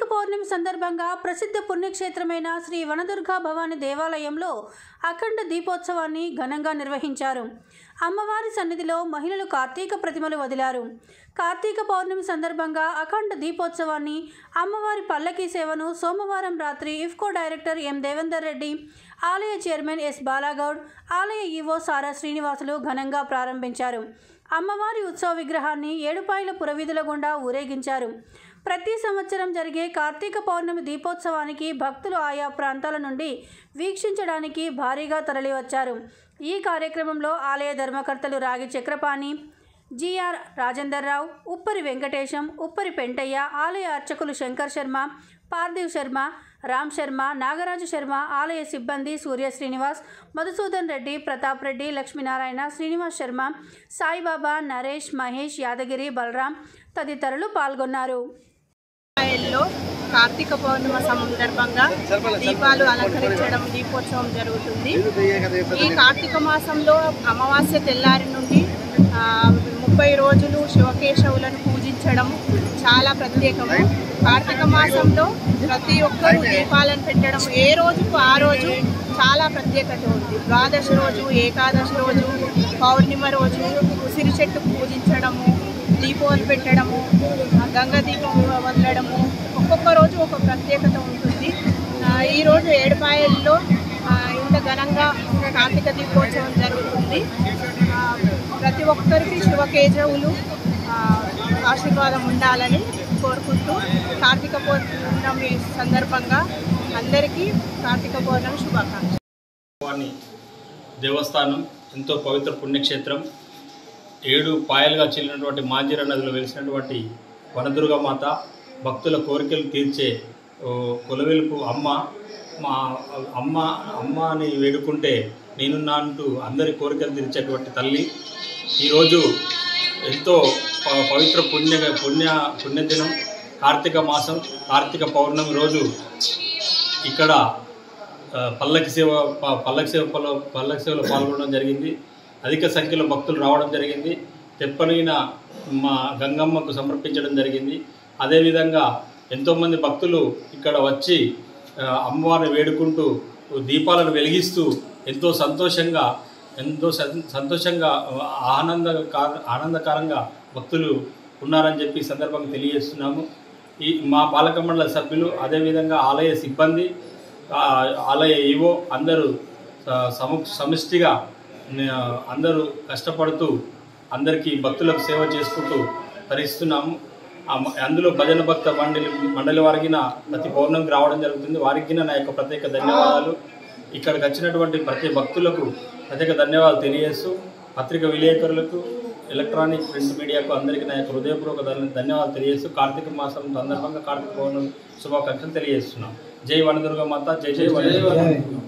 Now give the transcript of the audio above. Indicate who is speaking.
Speaker 1: కార్తీక పౌర్ణమి సందర్భంగా ప్రసిద్ధ పుణ్యక్షేత్రమైన శ్రీ వనదుర్గా భవాని దేవాలయంలో అఖండ దీపోత్సవాన్ని ఘనంగా నిర్వహించారు అమ్మవారి సన్నిధిలో మహిళలు కార్తీక ప్రతిమలు వదిలారు కార్తీక పౌర్ణమి సందర్భంగా అఖండ దీపోత్సవాన్ని అమ్మవారి పల్లకీ సేవను సోమవారం రాత్రి ఇఫ్కో డైరెక్టర్ ఎం దేవేందర్ రెడ్డి ఆలయ చైర్మన్ ఎస్ బాలాగౌడ్ ఆలయ ఈవో సారా శ్రీనివాసులు ఘనంగా ప్రారంభించారు అమ్మవారి ఉత్సవ విగ్రహాన్ని ఏడుపాయల పురవీధుల గుండా ఊరేగించారు ప్రతి సంవత్సరం జరిగే కార్తీక పౌర్ణమి దీపోత్సవానికి భక్తులు ఆయా ప్రాంతాల నుండి వీక్షించడానికి భారీగా తరలివచ్చారు ఈ కార్యక్రమంలో ఆలయ ధర్మకర్తలు రాగి చక్రపాణి జిఆర్ రాజేందర్ రావు ఉప్పరి వెంకటేశం ఉప్పరి పెంటయ్య ఆలయ అర్చకులు శంకర్ శర్మ పార్థివ్ శర్మ రామ్ శర్మ నాగరాజు శర్మ ఆలయ సిబ్బంది సూర్య శ్రీనివాస్ మధుసూదన్ రెడ్డి ప్రతాప్ రెడ్డి లక్ష్మీనారాయణ శ్రీనివాస్ శర్మ సాయిబాబా నరేష్ మహేష్ యాదగిరి బలరాం తదితరులు పాల్గొన్నారు
Speaker 2: లో కార్తీక పౌర్ణిమ సందర్భంగా దీపాలు అలంకరించడం దీపోత్సవం జరుగుతుంది ఈ కార్తీక మాసంలో అమావాస్య తెల్లారి నుండి ఆ, ముప్పై రోజులు శివకేశవులను పూజించడం చాలా ప్రత్యేకము కార్తీక మాసంలో ప్రతి ఒక్కరూ దీపాలను పెట్టడం ఏ రోజుకు ఆ రోజు చాలా ప్రత్యేకత ఉంది ద్వాదశి రోజు ఏకాదశి రోజు పౌర్ణిమ రోజు ఉసిరి చెట్టు పూజించడము దీపాలు పెట్టడము ఆ గంగ దీపం వదలడము ఒక్కొక్క రోజు ఒక ప్రత్యేకత ఉంటుంది ఆ, ఈ రోజు ఏడుపాయల్లో ఆ, ఇంత ఘనంగా కార్తీక దీపోత్సవం జరుగుతుంది ఆ, ప్రతి ఒక్కరికి శివకేజవులు ఆ, ఆశీర్వాదం ఉండాలని కోరుకుంటూ కార్తీక పౌర్ణమి సందర్భంగా అందరికీ కార్తీక పౌర్ణమి శుభాకాంక్షలు
Speaker 3: భవాని దేవస్థానం ఎంతో పవిత్ర పుణ్యక్షేత్రం ఏడు పాయలుగా చెల్లినటువంటి మాంజీర నదిలో వెలిసినటువంటి వనదుర్గ మాత భక్తుల కోరికలు తీర్చే ఓ, కొలవెలుపు అమ్మ మా అమ్మ అమ్మ అని వేడుకుంటే నేనున్నా అంటూ అందరి కోరికలు తీర్చేటువంటి తల్లి ఈరోజు ఎంతో ప- పవిత్ర పుణ్య పుణ్య పుణ్యదినం కార్తీక మాసం కార్తీక పౌర్ణమి రోజు ఇక్కడ ఆ, పల్లకి సేవ ప- పల్లకి సేవ పల్ల- పల్లకి సేవలో పాల్గొనడం జరిగింది అధిక సంఖ్యలో భక్తులు రావడం జరిగింది తెప్పనైన మా గంగమ్మకు సమర్పించడం జరిగింది అదేవిధంగా ఎంతోమంది భక్తులు ఇక్కడ వచ్చి ఆ, అమ్మవారిని వేడుకుంటూ దీపాలను వెలిగిస్తూ ఎంతో సంతోషంగా ఎంతో సం- సంతోషంగా ఆనంద ఆనందకరంగా భక్తులు ఉన్నారని చెప్పి ఈ సందర్భంగా తెలియజేస్తున్నాము ఈ మా పాలక మండలి సభ్యులు అదేవిధంగా ఆలయ సిబ్బంది ఆ, ఆలయ ఈవో అందరూ స- సము సమిష్టిగా న- అందరూ కష్టపడుతూ అందరికీ భక్తులకు సేవ చేసుకుంటూ తరిస్తున్నాము ఆ మ- అందులో భజన భక్త మండలి మండలి వారికి ప్రతి పౌర్ణమికి రావడం జరుగుతుంది వారికి నా యొక్క ప్రత్యేక ధన్యవాదాలు ఇక్కడికి వచ్చినటువంటి ప్రతి భక్తులకు ప్రత్యేక ధన్యవాదాలు తెలియజేస్తూ పత్రిక విలేకరులకు ఎలక్ట్రానిక్ ప్రింట్ మీడియాకు అందరికీ నా యొక్క హృదయపూర్వక ధన్య- ధన్యవాదాలు తెలియజేస్తూ కార్తీక మాసం సందర్భంగా కార్తీక పౌర్ణమి శుభాకాంక్షలు తెలియజేస్తున్నాం జై వనదుర్గ మాత జై జై వనదుర్గ